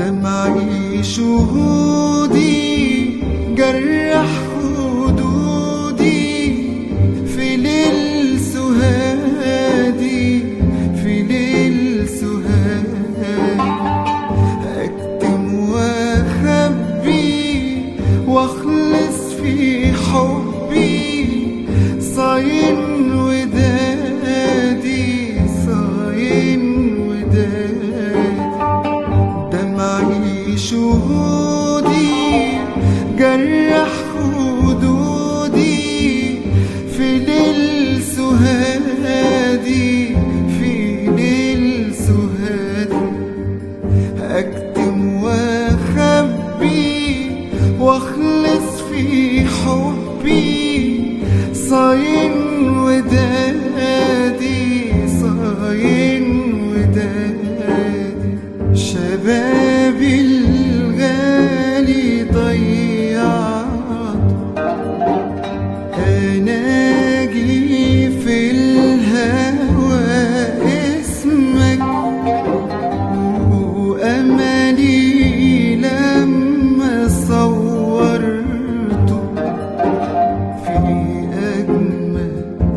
دمعي شهودي جرح خدودي في ليل سهادي في ليل سهادي أكتم وأخبي وأخلص في حبي صاين ودادي صاين ودادي دمعي شهودي جرح خدودي في ليل سهادي في ليل سهادي أكتم وأخبي وأخلص في حبي صاين ودادي صاين ودادي شبابي الغالي ضيعت أناجي في الهوى اسمك وأملي لما صورته في أجمل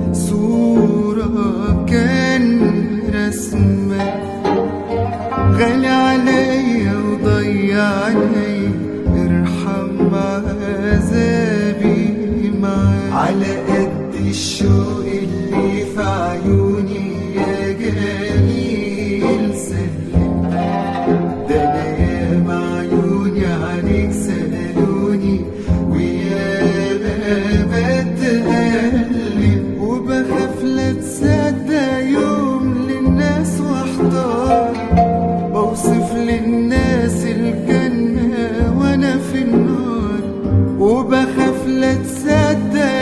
صورة كان رسمك غالي عليا وضيعني ارحم عذابي معاك على قد الشوق اللي في عيوني يا جميل سلم ده انا ياما عيوني عليك سألوني ويا بتقلب وبخاف لا تصدق يوم للناس واحتار بوصف للناس الجنة وانا في النار وبخاف لا تصدق